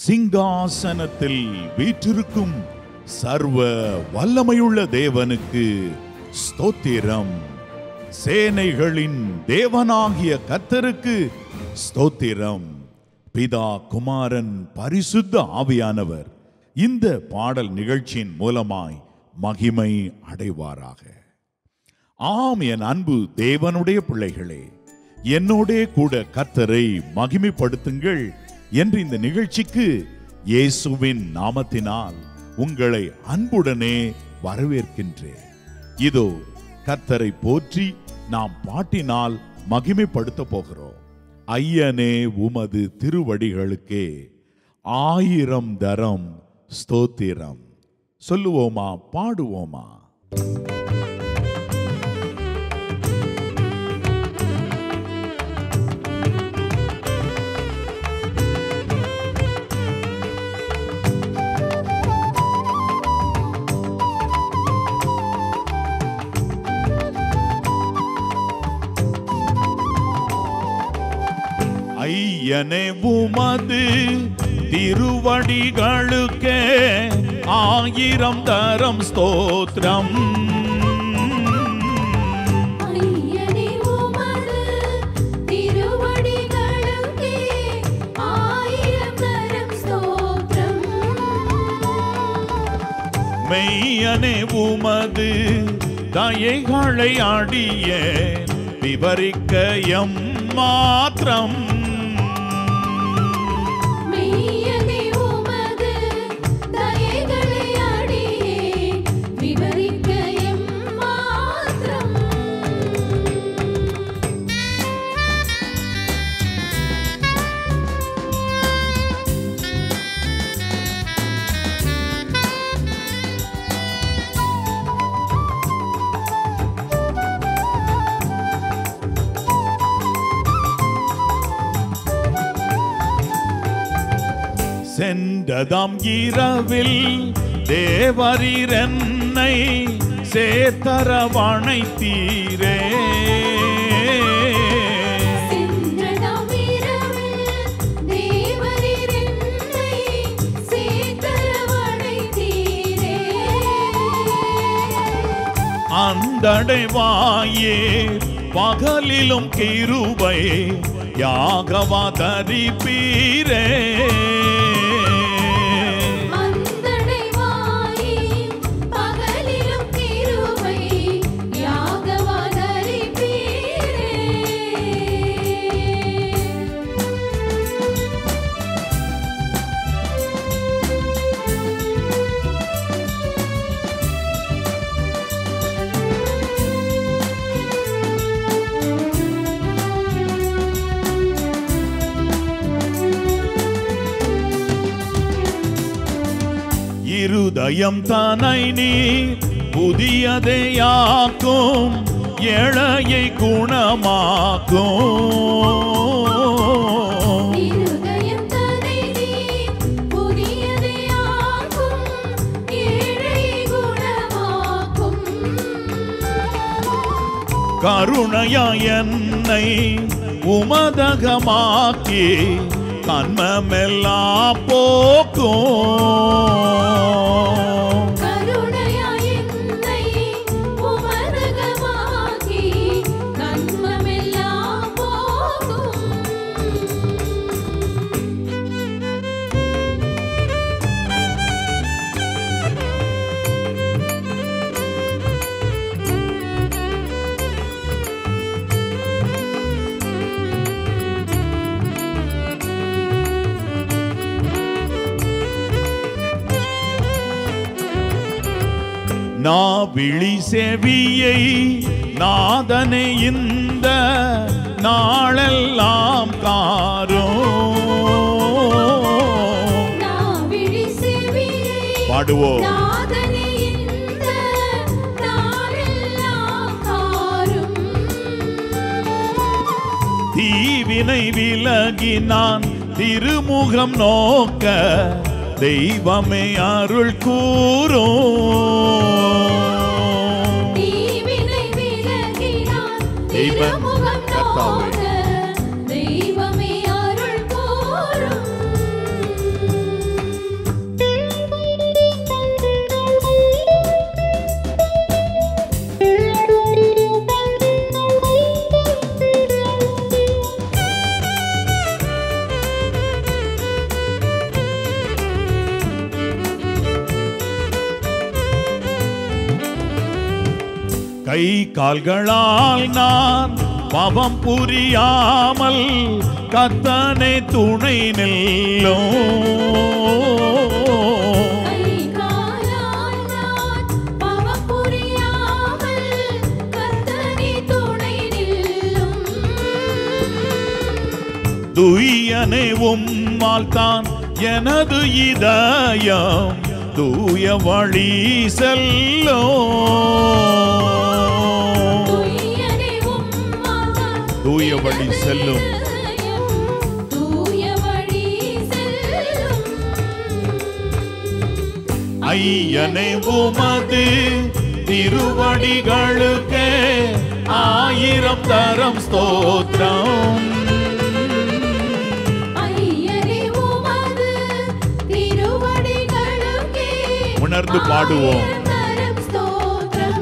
சிங்காசனத்தில் வீற்றிருக்கும் சர்வ வல்லமையுள்ள தேவனுக்கு ஸ்தோத்திரம் சேனைகளின் தேவனாகிய கர்த்தருக்கு ஸ்தோத்திரம் பிதா குமாரன் பரிசுத்த ஆவியானவர் இந்த பாடல் நிகழ்ச்சியின் மூலமாய் மகிமை அடைவாராக ஆம் என் அன்பு தேவனுடைய பிள்ளைகளே என்னோடே கூட கர்த்தரை மகிமைப்படுத்துங்கள் என்று இந்த நிகழ்ச்சிக்கு இயேசுவின் நாமத்தினால் உங்களை அன்புடனே வரவேற்கின்றேன் இதோ கர்த்தரை போற்றி நாம் பாட்டினால் மகிமைப்படுத்த போகிறோம் ஐயனே உமது திருவடிகளுக்கே ஆயிரம் தரம் ஸ்தோத்திரம் சொல்லுவோமா பாடுவோமா ஐயனே உமது திருவடிகளுக்கே ஆயிரம் தரம் ஸ்தோத்திரம் ஐயனே உமது திருவடிகளுக்கே ஆயிரம் தரம் ஸ்தோத்திரம் மெய்யனே உமது தயைகளை அடிய விவரிக்க எம் மாத்திரம் மெய்யனே உமது தயைகளை அடியே விவரிக்க எம்மாத்திரம் சென்றதாம் இரவில் தேவரீர் என்னை சேத்தரவணை தீரே சென்றதாம் இரவில் தேவரீர் என்னை சேத்தரவணைத்தீரே. அந்தடைவாயே பகலிலும் கிருபை யாகவதரிப்பீரே அந்தடைவாயே பகலிலும் கிருபை யாகவதரிப்பீரே. இருதயம் தனை நீ புதியதையாக்கும் ஏழையை குணமாக்கும் இருதயம் தனை நீ புதியதையாக்கும், ஏழை குணமாக்கும். கருணையா என்னை உமதகமாக்கி கண்மமெல்லாம் போக்கும் கருணையாய் என்னை உமதகமாக்கி, கன்மமெல்லாம் போக்கும். நாவிழி செவியை நாதனை இந்த நாளெல்லாம் காரும் நாவிழி செவியை பாடுவோம் நாதனே இந்த நாளெல்லாம் காரும். தீவினை விலகி நான் திருமுகம் நோக்க தெய்வமே அருள் கூறும் தீவினை விலகினான் தெய்வம் திருமுகம் கர்த்தாவே. நோக்க தெய்வமே அருள் கூறும் கால்களால் நான் பாவம் புரியாமல் கத்தனை துணை நில்லும் கை காலால் நான் பாவம் புரியாமல் கர்த்தனே துணை நில்லும் துயனே உம்மால் தான் எனது இதயம் தூய வழி செல்லும் துயரே உம்மாதான் தூய வழி செல்லும் தூய வழி செல்லும் ஐயனை உமது திருவடிகளுக்கே ஆயிரம் தரம் ஸ்தோத்திரம் ஐயரே உமது திருவடிகளுக்கே உணர்ந்து பாடுவோம். ஆயிரம் ஸ்தோத்திரம்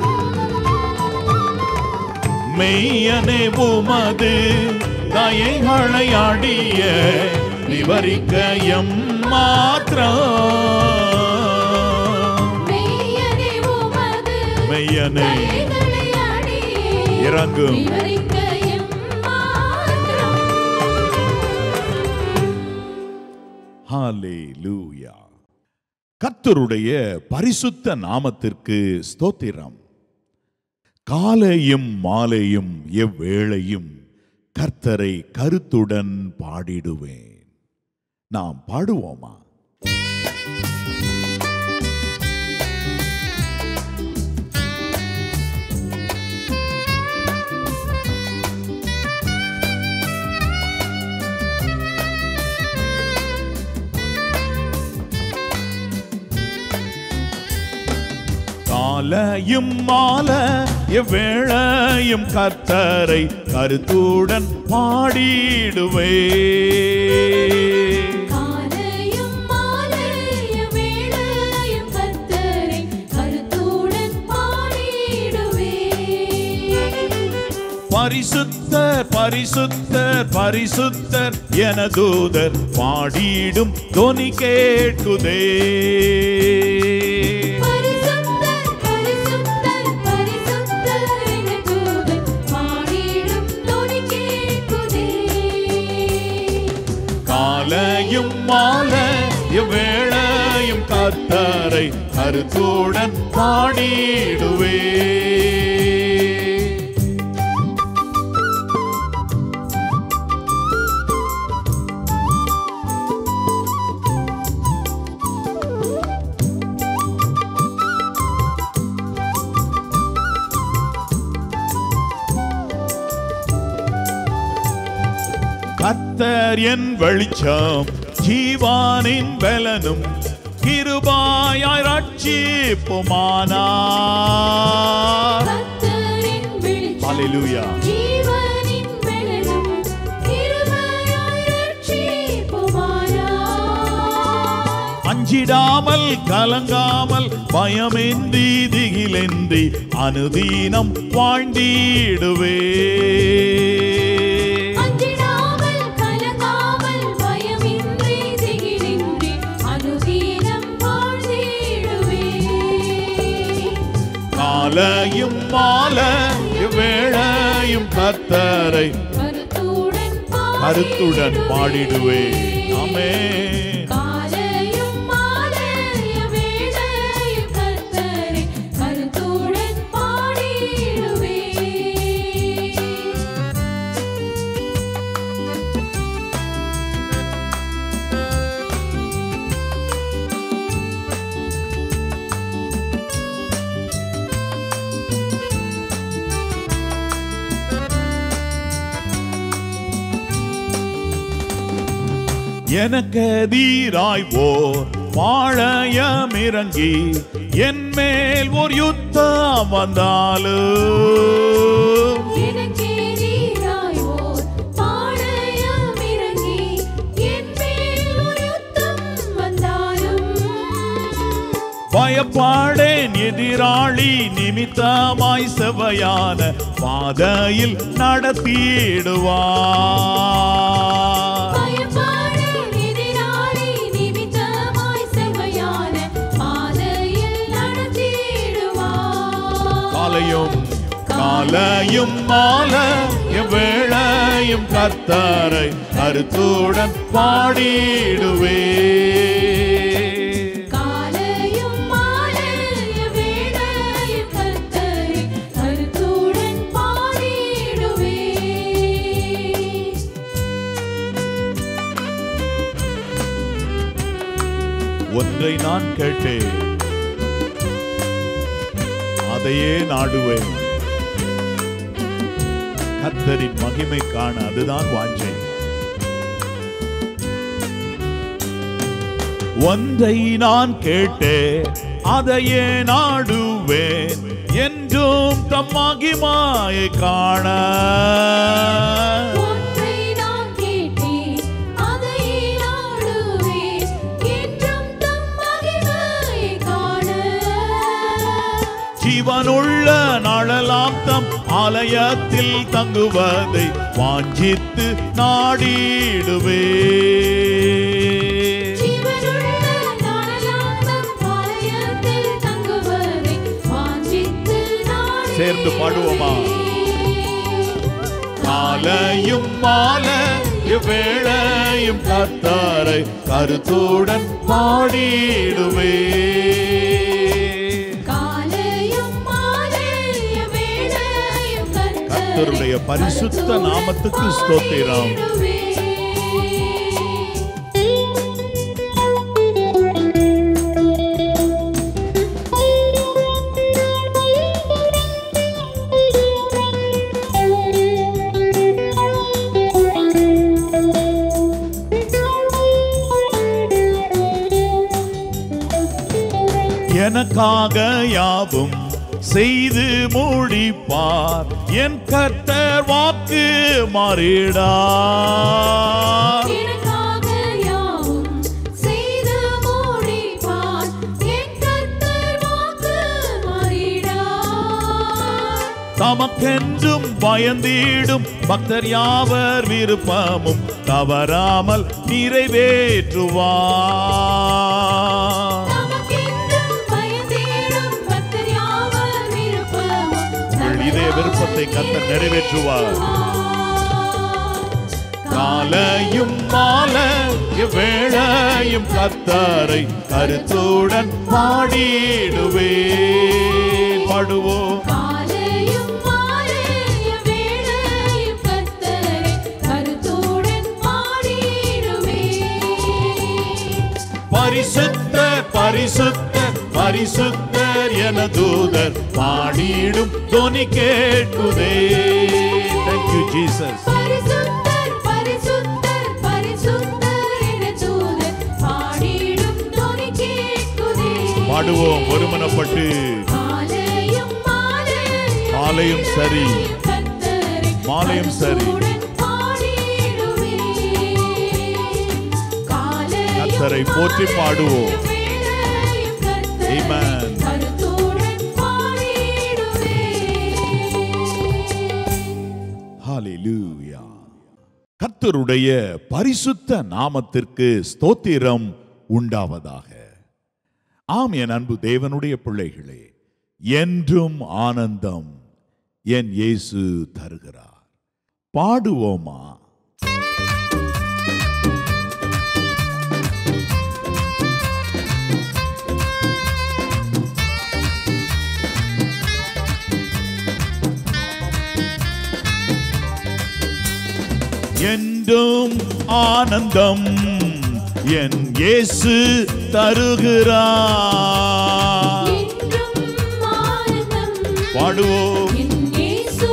மெய்யனை உமது தயைகளை அடிய விவரிக்க எம் மாத்திரம் மெய்யனே உமது மெய்யனே தயைகளை அடியே இறங்கும். விவரிக்க எம்மாத்திரம். ஹalleluya கர்த்தருடைய பரிசுத்த நாமத்திற்கு ஸ்தோத்திரம் காலையும் மாலையும் எவ்வேளையும் கர்த்தரை கருத்துடன் பாடிடுவேன் நாம் பாடுவோமா காலையும் மால எவ்வேளையும் கர்த்தரை கருத்துடன் பாடிடுவே காலையும் மாலையும் வேளையும் கர்த்தரை கருத்துடன் பாடிடுவேன். பரிசுத்தர் பரிசுத்தர் பரிசுத்தர் என தூதர் பாடிடும் தொனி கேட்குதே பரிசுத்தர், பரிசுத்தர், பரிசுத்தர் என தூதர் பாடிடும் தொனி கேட்குதே. காலையும் மால எவ்வேளையும் கர்த்தரை கருத்துடன் பாடிடுவே கர்த்தர் என் வெளிச்சம் ஜீவானின் பலனும் கிருபாயாய் ரட்சிப்புமானார் கர்த்தரின் வெளிச்சம் ஹalleluya ஜீவனின் பெலனும் கிருபையாய் ரட்சிப்புமானார். அஞ்சிடாமல் கலங்காமல் பயமின்றி திகிலின்றி அனுதீனம் வாழ்ந்திடுவே அஞ்சிடாமல் கலங்காமல் பயமின்றி திகிலின்றி அனுதீனம் வாழ்ந்திடுவேன். காலையும் மால வேளையும் கர்த்தரை கருத்துடன் கருத்துடன் பாடிடுவே ஆமே காலையும் மாலையும் வேளையும் கர்த்தரை கருத்துடன் பாடிடுவேன். எனக்கெதிராய் ஓர் பாளையம் இறங்கி என் மேல் ஒரு யுத்தம் வந்தாலும் எனக்கெதிராய் ஓர் பாளையம் இறங்கி என் மேல் ஒரு யுத்தம் வந்தாலும் பயப்பாடேன் எதிராளி நிமித்தமாய் செவையான பாதையில் நடத்திடுவார் பயப்பாடேன் எதிராளி நிமித்தமாய் செவ்வையான பாதையில் நடத்திடுவார். காலையும் காலையும் மாலையும் வேளையும் கர்த்தரை கருத்துடன் பாடிடுவே காலையும் மாலையும் வேளையும் கர்த்தரை கருத்துடன் பாடிடுவே ஒன்றை நான் கேட்டேன் அதையே நாடுவேன் கர்த்தரின் மகிமை காண அதுதான் வாஞ்சை ஒன்றை நான் கேட்டேன் அதையே நாடுவேன் என்றும் தம் மகிமாயை காண ஒன்றை நான் கேட்டேன் அதை நாடுவேன் என்றும் தம் மகிமையை காண ஜீவனுள்ள நாளெல்லாம் தம் ஆலயத்தில் தங்குவதை வாஞ்சித்து நாடிடுவே ஜீவனுள்ள நாளெல்லாம் தம் ஆலயத்தில் தங்குவதை வாஞ்சித்து நாடுவேன். சேர்ந்து பாடுவோமா? காலையும் மாலையும் வேளையும் கர்த்தரை கருத்துடன் பாடிடுவே காலையும் மாலையும் வேளையும் கர்த்தரை கர்த்தருடைய பரிசுத்த நாமத்துக்கு ஸ்தோத்திரம். பாடிடுவேன். எனக்காக யாவும் செய்து முடிப்பார் என் கர்த்தர் வாக்கு மாறிடா எனக்காக யாவும் செய்து முடிப்பார். என் கர்த்தர் வாக்கு மாறிடார். தமக்கென்றும் பயந்திடும் பக்தர் யாவர் விருப்பமும் தவறாமல் நிறைவேற்றுவார் நமக்கென்றும் பயந்தேடும் பக்தர் யாவர் விருப்பமும் இதே விருப்பத்தை கர்த்தர் நிறைவேற்றுவார் காலையும் மாலையும் வேளையும் கர்த்தரை கருத்துடன் பாடிடுவே பாடுவோம் காலையும் மாலையும் வேளையும் கர்த்தரை கருத்துடன் பாடிடுவேன். பரிசுத்தர் பரிசுத்தர் பரிசுத்தர் என தூதர் பாடிடும் தொனி கேட்குதே Thank you, Jesus. பரிசுத்தர், பரிசுத்தர், பரிசுத்தர் என தூதர் பாடிடும் தொனி கேட்குதே. பாடுவோம் ஒருமனப்பட்டு காலையும் மாலையும் காலையும் சரி, கர்த்தரை மாலையும் சரி. கருத்துடன் பாடிடுவேன். காலையும் கர்த்தரை போற்றி பாடுவோம். வேளையும் கர்த்தரை Amen. கருத்துடன் பாடிடுவேன். ஹalleluya கர்த்தருடைய பரிசுத்த நாமத்திற்கு ஸ்தோத்திரம் உண்டாவதாக ஆம் என் அன்பு தேவனுடைய பிள்ளைகளே என்றும் ஆனந்தம் என் இயேசு தருகிறார் பாடுவோமா என்றும் ஆனந்தம் என் இயேசு தருகிறார் என்றும் ஆனந்தம் பாடுவோம் என் இயேசு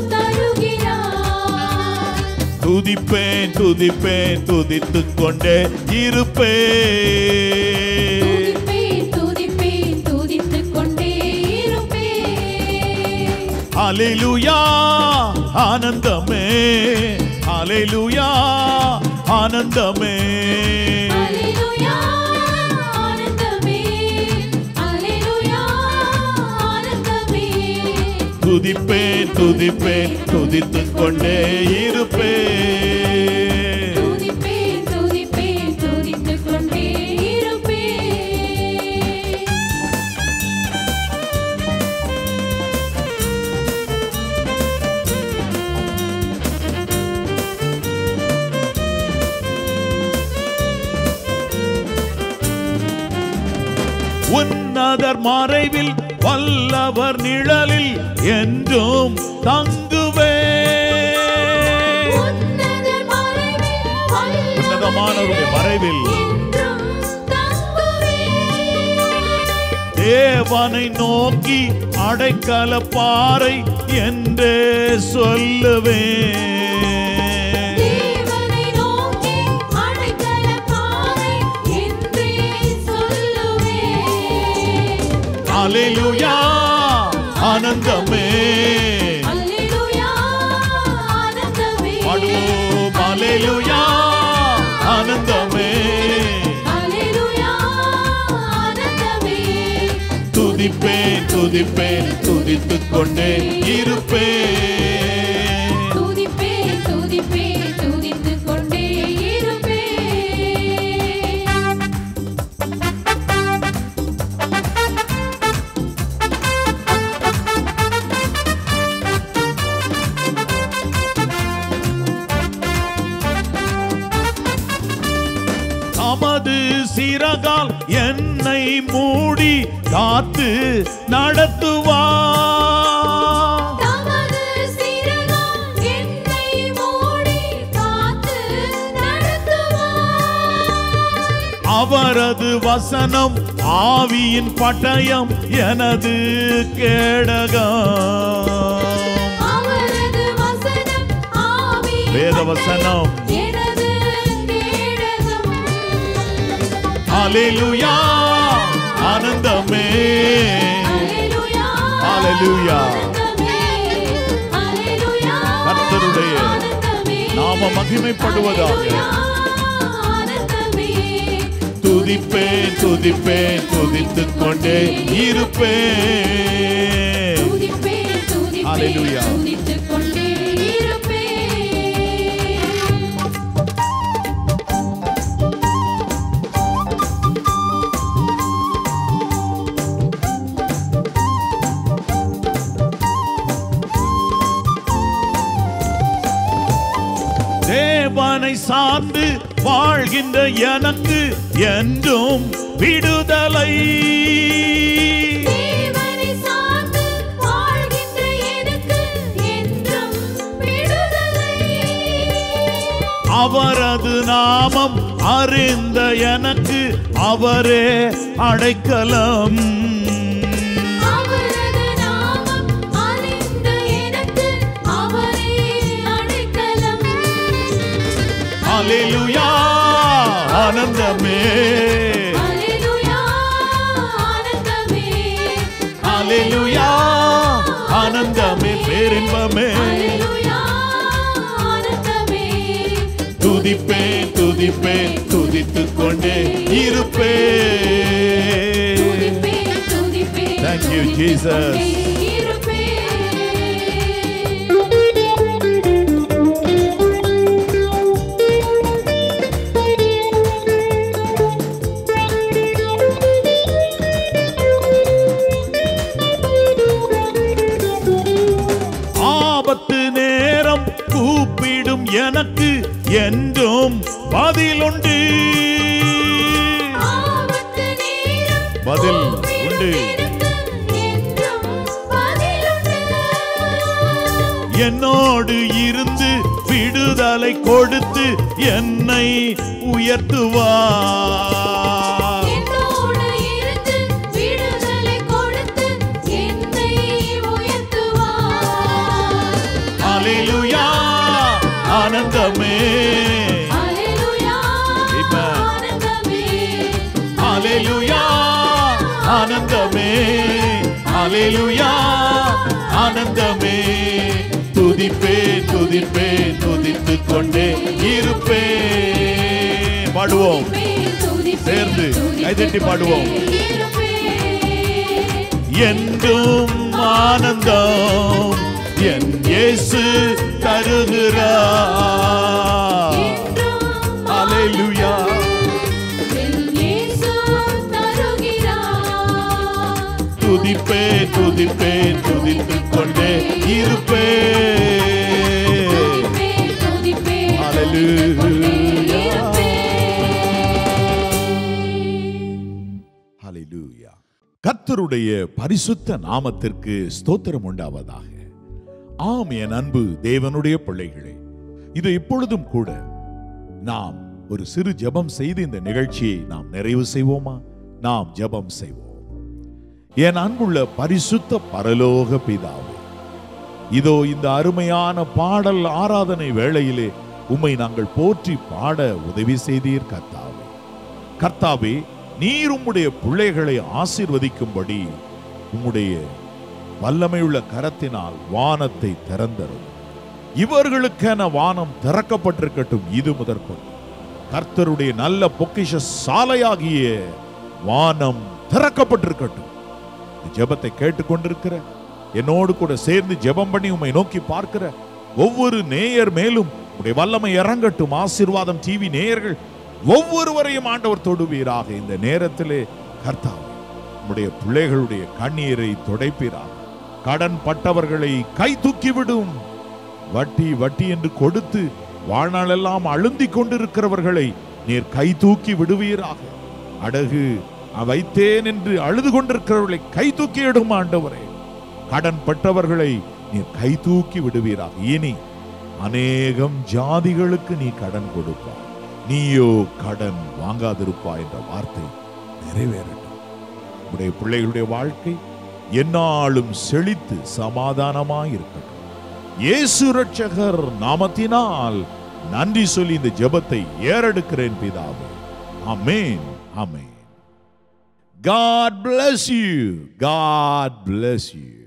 தருகிறார். துதிப்பேன் துதிப்பேன் துதித்துக் கொண்டே இருப்பேன் துதிப்பேன், துதிப்பேன், துதித்துக் கொண்டே இருப்பேன். அலைலுயா ஆனந்தமே அலைலுயா ஆனந்தமே அல்லேலூயா, ஆனந்தமே. அல்லேலூயா, ஆனந்தமே. துதிப்பேன் துதிப்பேன் துதித்துக் கொண்டே இருப்பேன் துதிப்பேன், துதிப்பேன், துதித்துக் கொண்டே இருப்பேன். உன்னதர் மறைவில் வல்லவர் நிழலில் என்றும் தங்குவே உன்னதர் மறைவில் வல்லவர் உன்னதமானவருடைய மறைவில் என்றும் தங்குவேன். தேவனை நோக்கி அடைக்கல பாறை என்றே சொல்லுவேன் தேவனை நோக்கி அடைக்கலப்பாறை என்றே சொல்லுவேன். அலையுயா ஆனந்தமே அல்லேலூயா, ஆனந்தமே. பாடுவோம் அலையுயா ஆனந்தமே அல்லேலூயா, ஆனந்தமே. துதிப்பேன் துதிப்பேன் துதித்துக் கொண்டே இருப்பேன் துதிப்பேன், துதிப்பேன், துதித்துக் கொண்டே இருப்பேன். தமது சிறகால் என்னை மூடி காத்து நடத்துவார் தமது சிறகால் என்னை மூடி காத்து நடத்துவார். அவரது வசனம் ஆவியின் பட்டயம் எனது கேடகம் அவரது வசனம் ஆவி வேத வசனம் எனது கேடகம். அலையுயா ஆனந்தமே அல்லேலூயா, அல்லேலூயா. ஆனந்தமே. அல்லேலூயா, கர்த்தருடைய ஆனந்தமே. நாம மகிமைப்படுவதாக அல்லேலூயா, ஆனந்தமே. துதிப்பேன் துதிப்பேன் துதித்துக் கொண்டே இருப்பேன் துதிப்பேன், துதிப்பேன், அல்லேலூயா. துதித்துக் கொண்டே இருப்பேன். தேவனை சார்ந்து வாழ்கின்ற எனக்கு என்றும் விடுதலை தேவனை சார்ந்து வாழ்கின்ற எனக்கு என்றும் விடுதலை. அவரது நாமம் அறிந்த எனக்கு அவரே அடைக்கலம் அவரது நாமம் அறிந்த எனக்கு அவரே அடைக்கலம். அலையுயா ஆனந்தமே அல்லேலூயா, ஆனந்தமே. அலையுயா ஆனந்தமே பேரின்பமே அல்லேலூயா, ஆனந்தமே. துதிப்பேன் துதிப்பேன் துதித்துக் கொண்டே இருப்பேன் துதிப்பேன், துதிப்பேன், Thank you, துதித்துக் Jesus. கொண்டே இருப்பேன். ஆபத்து நேரம் கூப்பிடும் எனக்கு என்றும் பதிலுண்டு ஆபத்து நேரம் பதில் கூப்பிடும் உண்டு. எனக்கு என்றும் பதிலுண்டு. என்னோடு இருந்து விடுதலை கொடுத்து என்னை உயர்த்துவார் என்னோடு இருந்து விடுதலை கொடுத்து என்னை உயர்த்துவார். அலையுயா ஆனந்தமே அல்லேலூயா, Amen. ஆனந்தமே. அலையுயா ஆனந்தமே அலையுயா ஆனந்தமே துதிப்பே துதிப்பே துதித்துக் கொண்டே இருப்பே பாடுவோம் துதிப்பேன், துதிப்பேன், சேர்ந்து துதித்துக் கைதட்டி பாடுவோம். கொண்டே இருப்பேன். என்றும் ஆனந்தம் என் இயேசு தருகிறார் என்றும் அலையுயா என் இயேசு தருகிறார். துதிப்பே துதிப்பே துதித்துக் கொண்டே இருப்பே துதிப்பேன், துதிப்பேன், Hallelujah. துதித்துக் கொண்டே இருப்பேன். ஹalleluya கர்த்தருடைய கர்த்தருடைய பரிசுத்த நாமத்திற்கு ஸ்தோத்திரம் உண்டாவதாக ஆம் என் அன்பு தேவனுடைய பிள்ளைகளே இது இப்பொழுதும் கூட நாம் ஒரு சிறு ஜெபம் செய்து இந்த நிகழ்ச்சியை நாம் நிறைவு செய்வோமா நாம் ஜெபம் செய்வோம் என் அன்புள்ள பரிசுத்த பரலோக பிதாவே இதோ இந்த அருமையான பாடல் ஆராதனை வேளையிலே உம்மை நாங்கள் போற்றி பாட உதவி செய்தீர் கர்த்தாவே கர்த்தாவே நீர் உம்முடைய பிள்ளைகளை ஆசீர்வதிக்கும்படி உம்முடைய வல்லமையுள்ள கரத்தினால் வானத்தை திறந்தரும் இவர்களுக்கென வானம் திறக்கப்பட்டிருக்கட்டும் இது முதற்கொண்டு கர்த்தருடைய நல்ல பொக்கிஷ சாலையாகிய வானம் திறக்கப்பட்டிருக்கட்டும் இந்த ஜெபத்தை கேட்டுக்கொண்டிருக்கிற என்னோடு கூட சேர்ந்து ஜெபம் பண்ணி உம்மை நோக்கி பார்க்கிற ஒவ்வொரு நேயர் மேலும் உடைய வல்லமை இறங்கட்டும் ஆசீர்வாதம் டிவி நேயர்கள் ஒவ்வொருவரையும் ஆண்டவர் தொடுவீராக இந்த நேரத்திலே கர்த்தாவே உம்முடைய பிள்ளைகளுடைய கண்ணீரை துடைப்பீராக கடன் பட்டவர்களை கை தூக்கிவிடும் வட்டி வட்டி என்று கொடுத்து வாழ்நாளெல்லாம் அழுந்திக் கொண்டிருக்கிறவர்களை நீர் கை தூக்கி விடுவீராக அடகு வைத்தேன் என்று அழுது கொண்டிருக்கிறவர்களை கை தூக்கி இடும் ஆண்டவரே கடன் பட்டவர்களை நீர் கை தூக்கி விடுவீராக இனி அநேகம் ஜாதிகளுக்கு நீ கடன் கொடுப்பாய் நீயோ கடன் வாங்காதிருப்பா என்ற வார்த்தை நிறைவேறட்டும் உடைய பிள்ளைகளுடைய வாழ்க்கை எந்நாளும் செழித்து சமாதானமாய் இருக்கட்டும் இயேசு ரட்சகர் நாமத்தினால் நன்றி சொல்லி இந்த ஜெபத்தை ஏறெடுக்கிறேன் பிதாவே ஆமென் ஆமென் God bless you. God bless you.